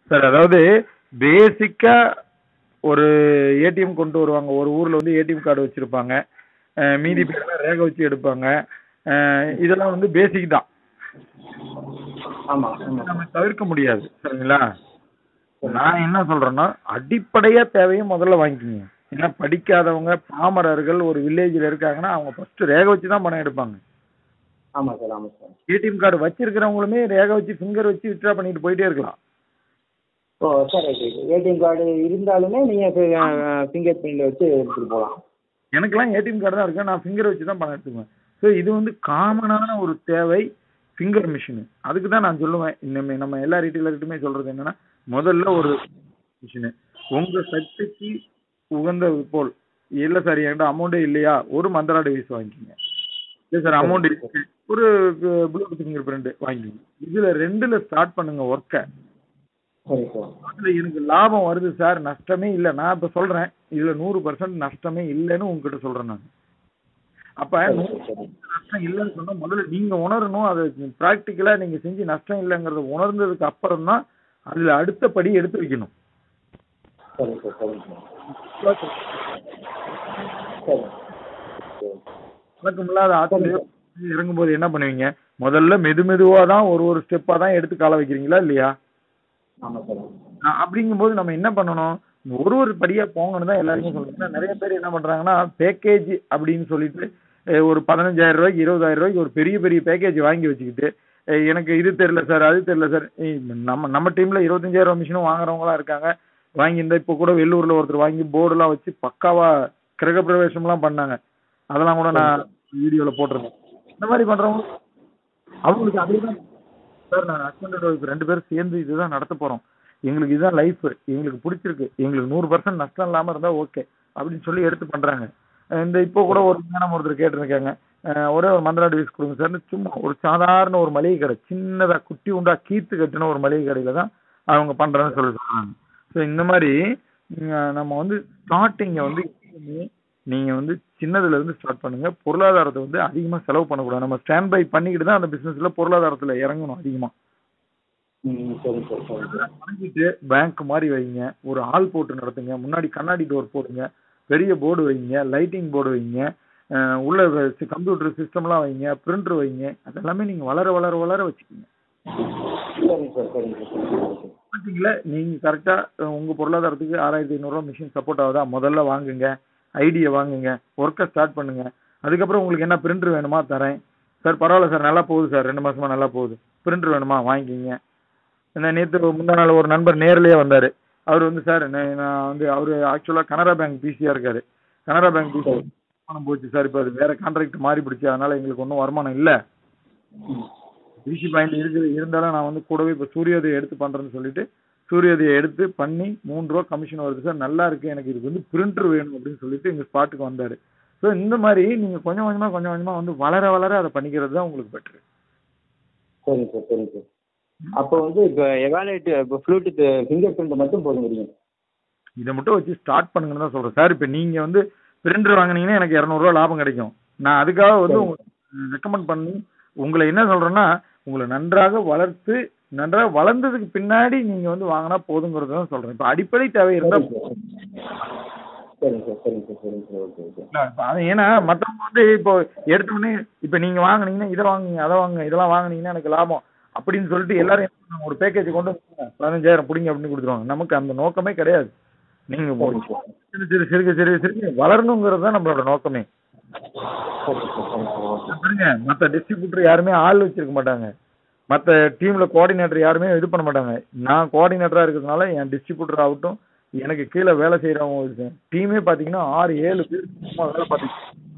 sir அதாவது பேசிக்கா ஒரு ஏடிஎம் கொண்டு வருவாங்க ஒரு ஊர்ல வந்து ஏடிஎம் கார்டு வச்சிருப்பாங்க அஹ் மீதி பேர்லாம் ரேகை வச்சு எடுப்பாங்க அஹ் இதெல்லாம் வந்து பேசிக் தான் ஆமா ஆமா நம்ம தவிர்க்க முடியாது சரிங்களா நான் என்ன சொல்றேன்னா அடிப்படையா தேவையை முதல்ல வாங்கிக்கோங்க ஏன்னா படிக்காதவங்க பாமரர்கள் ஒரு வில்லேஜ்ல இருக்காங்கன்னா அவங்க ஃபர்ஸ்ட் ரேகை வச்சு தான் பணம் எடுப்பாங்க ஆமா சார் ஆமா சார் ஏடிஎம் கார்டு வச்சிருக்கிறவங்களுமே ரேகை வச்சு ஃபிங்கர் வச்சு வித்ட்ரா பண்ணிட்டு போயிட்டே இருக்கலாம் oh sir right ATM card இருந்தாலுமே நீங்க ஃபிங்கர் பிரிண்ட் வச்சு எடுத்துட்டு போகலாம் எனக்கெல்லாம் ஏடிஎம் கார்டு தான் இருக்கு நான் ஃபிங்கர் வச்சு தான் பணம் எடுத்துக்குவேன் ஸோ இது வந்து காமனான ஒரு தேவை ஃபிங்கர் மிஷின் அதுக்கு தான் நான் சொல்லுவேன் நம்ம நம்ம எல்லா ரீட்டெயிலர்கிட்டுமே சொல்றது என்னன்னா முதல்ல ஒரு மிஷினு உங்க சக்திக்கு உகந்தது போல் இல்லை சார் என்கிட்ட அமௌண்ட்டே இல்லையா ஒரு மந்திரா டிவைஸ் வாங்கிக்கோங்க இல்லை சார் அமௌண்ட் இருக்கு ஒரு ப்ளூடூத் ஃபிங்கர் பிரிண்ட் வாங்கிக்கோங்க இதுல ரெண்டுல ஸ்டார்ட் பண்ணுங்க ஒர்க்கை சரி சார் அதுல எனக்கு லாபம் வருது சார் நஷ்டமே இல்லை நான் இப்ப சொல்றேன் இதுல நூறு பர்சன்ட் நஷ்டமே இல்லைன்னு உங்ககிட்ட சொல்றேன் நான் அப்ப நூறு சரி நஷ்டம் இல்லைன்னு சொன்னா முதல்ல நீங்க உணரணும் அதை ப்ராக்டிக்கலா நீங்க செஞ்சு நஷ்டம் இல்லைங்கிறத உணர்ந்ததுக்கு அப்புறம் தான் அதுல அடுத்த படி எடுத்து வைக்கணும் சரி சார் சரி சார் சரி சரி வழக்கமில்லாத ஆத்துல இறங்கும்போது என்ன பண்ணுவீங்க முதல்ல மெது மெதுவா தான் ஒரு ஒரு ஸ்டெப்பா தான் எடுத்து கால வைக்கிறீங்களா இல்லையா ஆமா சார் ஆஹ் அப்படிங்கும்போது நம்ம என்ன பண்ணணும் ஒரு ஒரு படியா போங்கன்னு தான் எல்லாருமே சொல்றோம் ஏன்னா நிறைய பேர் என்ன பண்றாங்கன்னா பேக்கேஜ் அப்படின்னு சொல்லிட்டு அஹ் ஒரு பதினஞ்சாயிரம் ரூபாய்க்கு இருபதாயிரம் ரூபாய்க்கு ஒரு பெரிய பெரிய பேக்கேஜ் வாங்கி வச்சுக்கிட்டு அஹ் எனக்கு இது தெரியல சார் அது தெரியல சார் நம்ம நம்ம டீம்ல இருபத்தஞ்சாயிரம் மிஷினும் வாங்குறவங்களா இருக்காங்க வாங்கி இந்த இப்போ கூட வெள்ளூர்ல ஒருத்தர் வாங்கி போர்டுலாம் வச்சு பக்காவா கிரக பிரவேசம்லாம் பண்ணாங்க அதெல்லாம் கூட நான் வீடியோல போட்டிருந்தேன் இந்த மாதிரி பண்றவங்க அவங்களுக்கு அதேதான் சார் நான் ஹஸ்பண்ட் அண்ட் ஒய்ஃப் ரெண்டு பேரும் சேர்ந்து இதுதான் நடத்த போறோம் எங்களுக்கு இதுதான் லைஃப் எங்களுக்கு பிடிச்சிருக்கு எங்களுக்கு நூறு பர்சன்ட் நஷ்டம் இல்லாம இருந்தா ஓகே அப்படின்னு சொல்லி எடுத்து பண்றாங்க அஹ் இந்த இப்போ கூட ஒரு மேடம் ஒருத்தர் கேட்டிருக்காங்க அஹ் ஒரே ஒரு மந்திரா டிவைஸ் கொடுங்க சார்னு சும்மா ஒரு சாதாரண ஒரு மளிகை கடை சின்னதா குட்டி உண்டா கீத்து கட்டின ஒரு மளிகை கடையில தான் அவங்க பண்றேன்னு சொல்லி சொல்றாங்க ஸோ இந்த மாதிரி அஹ் நம்ம வந்து ஸ்டார்டிங்கை வந்து எப்பயுமே நீங்க வந்து சின்னதுல இருந்து ஸ்டார்ட் பண்ணுங்க பொருளாதாரத்தை வந்து அதிகமா செலவு பண்ணக்கூடாது நம்ம ஸ்டாண்ட் பை பண்ணிக்கிட்டு தான் அந்த பிசினஸ்ல பொருளாதாரத்துல இறங்கணும் அதிகமா ம் சரி சார் சரி சார் வாங்கிட்டு பேங்க் மாதிரி வைங்க ஒரு ஆள் போட்டு நடத்துங்க முன்னாடி கண்ணாடி டோர் போடுங்க பெரிய போர்டு வைங்க லைட்டிங் போர்டு வைங்க அஹ் உள்ள கம்ப்யூட்டர் சிஸ்டம்லாம் வைங்க பிரிண்டர் வைங்க அதெல்லாமே நீங்க வளர வளர வளர வச்சுக்கோங்க சரிங்க சார் சரிங்க சார் சரிங்க சார் பார்த்தீங்களா நீங்க கரெக்டா உங்க பொருளாதாரத்துக்கு ஆறாயிரத்தி ஐநூறுரூவா மிஷின் சப்போர்ட் ஆகுதா முதல்ல வாங்குங்க ஐடியா வாங்குங்க ஒர்க்கை ஸ்டார்ட் பண்ணுங்க அதுக்கப்புறம் உங்களுக்கு என்ன பிரிண்டர் வேணுமா தரேன் சார் பரவாயில்ல சார் நல்லா போகுது சார் ரெண்டு மாசமா நல்லா போகுது பிரிண்டர் வேணுமா வாங்கிக்கிங்க என்ன நேற்று முந்தா நாள் ஒரு நண்பர் நேர்லயே வந்தாரு அவர் வந்து சார் நான் நான் வந்து அவரு ஆக்சுவலா கனரா பேங்க் பிசியா இருக்காரு கனரா பேங்க் பிசி வருமானம் போச்சு சார் இப்போ அது வேற கான்ட்ராக்ட் மாறி பிடிச்சி அதனால எங்களுக்கு ஒன்றும் வருமானம் இல்லை பிசி பாயிண்ட் இருக்குது இருந்தாலும் நான் வந்து கூடவே இப்போ சூரியோதயம் எடுத்து பண்றேன்னு சொல்லிட்டு சூரியோதயம் எடுத்து பண்ணி மூணு ரூபா கமிஷன் வருது சார் நல்லா இருக்கு எனக்கு இதுக்கு வந்து பிரிண்டர் வேணும் அப்படின்னு சொல்லிட்டு எங்க ஸ்பாட்டுக்கு வந்தாரு ஸோ இந்த மாதிரி நீங்க கொஞ்சம் கொஞ்சமா கொஞ்சம் கொஞ்சமா வந்து வளர வளர அதை பண்ணிக்கிறது தான் உங்களுக்கு பெட்ரு சரிங்க சார் சரிங்க சார் அப்போ வந்து இப்போ எவாலுவேட் இப்போ ப்ளூடூத் ஃபிங்கர் பிரிண்ட் மட்டும் போதுங்கிறீங்க இதை மட்டும் வச்சு ஸ்டார்ட் பண்ணுங்கன்னு தான் சொல்றேன் சார் இப்போ நீங்க வந்து பிரிண்டர் வாங்குனீங்கன்னா எனக்கு இரநூறுவா லாபம் கிடைக்கும் நான் அதுக்காக வந்து உங்களுக்கு ரெக்கமெண்ட் பண்ணி உங்களை என்ன சொல்றேன்னா உங்களை நன்றாக வளர்த்து நன்றாக வளர்ந்ததுக்கு பின்னாடி நீங்க வந்து வாங்கினா போதுங்கிறது தான் சொல்றேன் இப்போ அடிப்படை தேவை இருந்தா சரிங்க சார் சரிங்க சார் சரிங்க சார் ஓகே ஓகே இல்ல, இப்ப அது ஏன்னா மத்தவங்க வந்து இப்போ எடுத்த உடனே இப்ப நீங்க வாங்குனீங்கன்னா இதை வாங்குங்க அதை வாங்குங்க இதெல்லாம் வாங்குனீங்கன்னா எனக்கு லாபம் அப்படின்னு சொல்லிட்டு எல்லாரும் என்ன பண்ணுவாங்க, ஒரு பேக்கேஜ் கொண்டு வந்து பதினஞ்சாயிரம் பிடிங்க அப்படின்னு கொடுத்துருவாங்க நமக்கு அந்த நோக்கமே கிடையாது நீங்க ஒரு சிறு சிறு சிறுக சிறுக சிறுக வளரணுங்கிறது தான் நம்மளோட நோக்கமே சரிங்க சார் சரிங்க சார் ஓகே பாருங்க மத்த டிஸ்ட்ரிபியூட்டர் யாருமே ஆள் வச்சிருக்க மாட்டாங்க மத்த டீம்ல கோஆர்டினேட்டர் யாருமே இது பண்ண மாட்டாங்க நான் கோஆர்டினேட்டரா இருக்கிறதுனால என் டிஸ்ட்ரிபியூட்டர் ஆகட்டும் எனக்கு கீழே வேலை செய்யறவங்க டீமே பாத்தீங்கன்னா ஆறு ஏழு பேர் சும்மா வேலை பார்த்துட்டு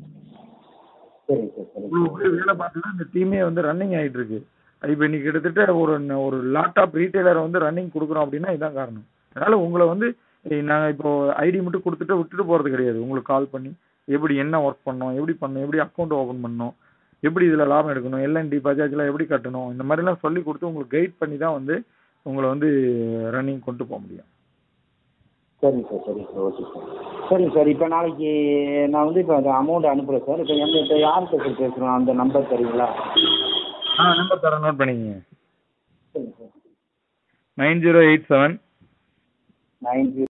சரிங்க சார் சரிங்க இவ்வளவு பேர் வேலை பார்த்து தான் இந்த டீமே வந்து ரன்னிங் ஆயிட்டு இருக்கு இப்போ இன்னைக்கு கிட்டத்தட்ட ஒரு ஒரு லேப்டாப் ரீட்டைலரை வந்து ரன்னிங் கொடுக்குறோம் அப்படின்னா இதான் காரணம் அதனால உங்களை வந்து eh, நாங்க இப்போ ஐடி மட்டும் கொடுத்துட்டு விட்டுட்டு போறது கிடையாது உங்களுக்கு கால் பண்ணி எப்படி என்ன ஒர்க் பண்ணணும் எப்படி பண்ணணும் எப்படி அக்கௌண்ட் ஓபன் பண்ணணும் எப்படி இதுல லாபம் எடுக்கணும் எல்என்டி பஜாஜ்லாம் எப்படி கட்டணும் இந்த மாதிரிலாம் சொல்லி கொடுத்து உங்களுக்கு கைட் பண்ணி தான் வந்து உங்களை வந்து ரன்னிங் கொண்டு போக முடியும் சரிங்க சார் சரிங்க சார் ஓகே சார் சரிங்க சார் இப்போ நாளைக்கு நான் வந்து இப்போ அந்த அமௌண்ட் அனுப்புகிறேன் சார் இப்போ எந்த இப்போ யார்கிட்ட சார் பேசுகிறோம் அந்த நம்பர் தரீங்களா ஆ நம்பர் தரேன் நோட் பண்ணிக்கங்க சரிங்க sir nine zero eight seven nine zero